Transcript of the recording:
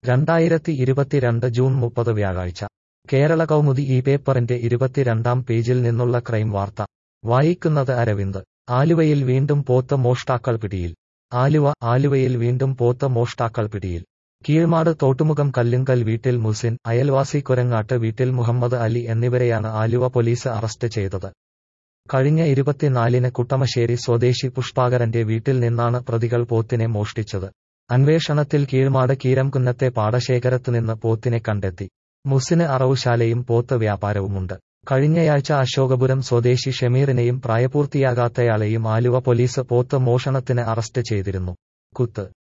രണ്ടായിരത്തി ഇരുപത്തിരണ്ട് ജൂൺ മുപ്പത് വ്യാഴാഴ്ച കേരള കൗമുദി ഈ പേപ്പറിന്റെ ഇരുപത്തിരണ്ടാം പേജിൽ നിന്നുള്ള ക്രൈം വാർത്ത വായിക്കുന്നത് അരവിന്ദ് ആലുവയിൽ വീണ്ടും പോത്ത് മോഷ്ടാക്കൾ പിടിയിൽ ആലുവ ആലുവയിൽ വീണ്ടും പോത്ത് മോഷ്ടാക്കൾ പിടിയിൽ കീഴ്മാട് തോട്ടുമുഖം കല്ലുങ്കൽ വീട്ടിൽ മുസിൻ അയൽവാസി കുരങ്ങാട്ട് വീട്ടിൽ മുഹമ്മദ് അലി എന്നിവരെയാണ് ആലുവ പോലീസ് അറസ്റ്റ് ചെയ്തത് കഴിഞ്ഞ ഇരുപത്തിനാലിന് കുട്ടമശ്ശേരി സ്വദേശി പുഷ്പാകരന്റെ വീട്ടിൽ നിന്നാണ് പ്രതികൾ പോത്തിനെ മോഷ്ടിച്ചത് അന്വേഷണത്തിൽ കീഴ്മാട് കീരംകുന്നത്തെ പാടശേഖരത്തുനിന്ന് പോത്തിനെ കണ്ടെത്തി മുസിന് അറവുശാലയും പോത്ത് വ്യാപാരവുമുണ്ട് കഴിഞ്ഞയാഴ്ച അശോകപുരം സ്വദേശി ഷമീറിനെയും പ്രായപൂർത്തിയാകാത്തയാളെയും ആലുവ പോലീസ് പോത്ത് മോഷണത്തിന് അറസ്റ്റ് ചെയ്തിരുന്നു കുത്ത്